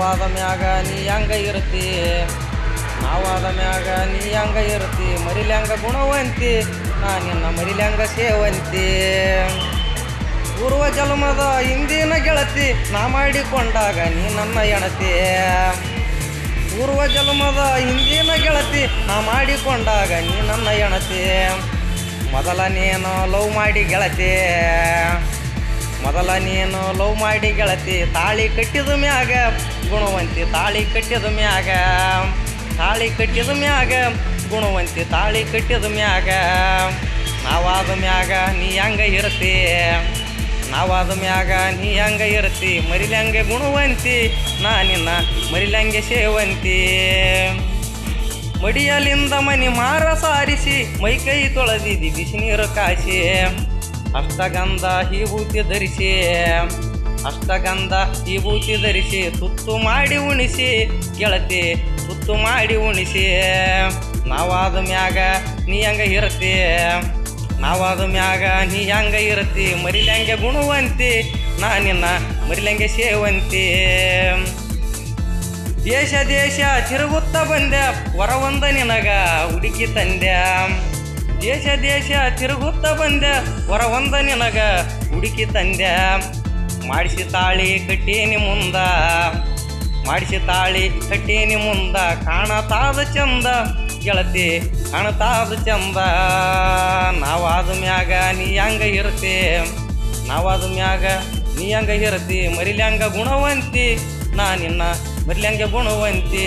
ನಾವಾದ ಮ್ಯಾಗ ನೀ ಹೆಂಗ ಇರ್ತಿ ನಾವಾದ ಮ್ಯಾಗ ನೀ ಹೆಂಗ ಇರ್ತಿ ಮರಿಲ್ಯಾಂಗ ಗುಣವಂತಿ ನಾ ನಿನ್ನ ಮರಿಲ್ಯಾಂಗ ಸೇವಂತಿ ಪೂರ್ವ ಜನ್ಮದ ಹಿಂದಿನ ಗೆಳತಿ ನಾ ಮಾಡಿಕೊಂಡಾಗ ನೀ ನನ್ನ ಎಣತಿ ಪೂರ್ವ ಜನ್ಮದ ಹಿಂದಿನ ಗೆಳತಿ ನಾ ಮಾಡಿಕೊಂಡಾಗ ನೀ ನನ್ನ ಎಣತಿ ಮೊದಲ ನೀನು ಲವ್ ಮಾಡಿ ಗೆಳತಿ ಮೊದಲ ನೀನು ಲವ್ ಮಾಡಿ ಗೆಳತಿ ತಾಳಿ ಕಟ್ಟಿದ ಮ್ಯಾಗ ಗುಣವಂತಿ ತಾಳಿ ಕಟ್ಟಿದ ಮ್ಯಾಗ ತಾಳಿ ಕಟ್ಟಿದ ಮ್ಯಾಗ ಗುಣವಂತಿ ತಾಳಿ ಕಟ್ಟಿದ ಮ್ಯಾಗ ನಾವಾದ ಮ್ಯಾಗ ನೀ ಹೆಂಗ ಇರ್ತಿ ನಾವಾದ ಮ್ಯಾಗ ನೀ ಹೆಂಗ ಇರ್ತಿ ಮರಿಲಂಗೆ ಗುಣವಂತಿ ನಾ ನಿನ್ನ ಮರಿಲಂಗೆ ಸೇವಂತಿ ಮಡಿಯಲಿಂದ ಮನಿ ಮಾರ ಸಾರಿಸಿ ಮೈಕೈ ತೊಳೆದಿದಿ ಬಿಸಿ ನೀರು ಕಾಸಿ ಅಷ್ಟಗಂಧ ವಿಭೂತಿ ಧರಿಸಿ ಅಷ್ಟಗಂಧ ವಿಭೂತಿ ಧರಿಸಿ ತುತ್ತು ಮಾಡಿ ಉಣಿಸಿ ಗೆಳತಿ ತುತ್ತು ಮಾಡಿ ಉಣಿಸಿ ನಾವಾದ ಮ್ಯಾಗ ನೀ ಹೆಂಗ ಇರತಿ ನಾವಾದ ಮ್ಯಾಗ ನೀ ಹೆಂಗ ಇರತಿ ಮರಿಲಂಗೆ ಗುಣವಂತಿ ನಾ ನಿನ್ನ ಮರಿಲಂಗೆ ಸೇವಂತಿ ದೇಶ ದೇಶ ತಿರುಗುತ್ತ ಬಂದೆ ಹೊರವಂದ ನಿನಗ ಹುಡುಕಿ ತಂದೆ ದೇಶ ದೇಶ ತಿರುಗುತ್ತ ಬಂದೆ ಹೊರವಂದ ನಿನಗ ಹುಡುಕಿ ತಂದೆ ಮಾಡಿಸಿ ತಾಳಿ ಕಟ್ಟೀನಿ ಮುಂದ ಮಾಡಿಸಿ ತಾಳಿ ಕಟ್ಟೀನಿ ಮುಂದ ಕಾಣತಾದ ಚಂದ ಗೆಳತಿ ಕಾಣತಾದ ಚಂದ ನಾವಾದ ಮ್ಯಾಗ ನೀ ಹೆಂಗ ಇರ್ತಿ ನಾವಾದ ಮ್ಯಾಗ ನೀ ಹೆಂಗ ಇರ್ತಿ ಮರಿಲ್ಯಾಂಗ ಗುಣವಂತಿ ನಾ ನಿನ್ನ ಮರಿಲ್ಯಾಂಗ ಗುಣವಂತಿ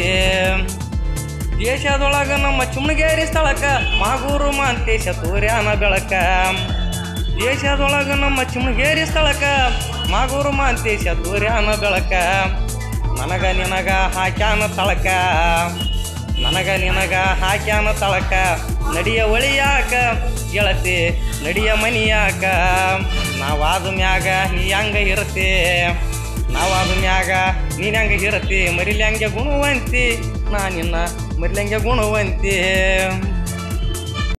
ದೇಶದೊಳಗ ನಮ್ಮ ಚುಮ್ನಗೇರಿ ಸ್ಥಳಕ್ಕ ಮಾಗೂರು ಮಾಂತೇಶ ತೋರ್ಯಾನ ಬೆಳಕ ದೇಶದೊಳಗ ನಮ್ಮ ಚುಮ್ನಗೇರಿ ಸ್ಥಳಕ್ಕ ಮಾಗೂರು ಮಾಂತೇಶ ತೋರ್ಯಾನ ಬೆಳಕ ನನಗ ನಿನಗ ಹಾಕ್ಯಾನ ತಳಕ ನನಗ ನಿನಗ ಹಾಕ್ಯಾನ ತಳಕ ನಡಿಯ ಒಳಿಯಾಕ ಗೆಳತಿ ನಡಿಯ ಮನಿಯಾಕ ನಾವಾದ ಮ್ಯಾಗ ನೀ ಹೆಂಗ ಇರತಿ ನಾವಾದ ಮ್ಯಾಗ ನೀನ್ ಹೆಂಗ ಇರತಿ ಮರಿಲ್ಯಾಂಗೆ ಗುಣವಂತಿ ನಾ ನಿನ್ನ ಮರಿಲ್ಯಾಂಗೆ ಗುಣವಂತಿ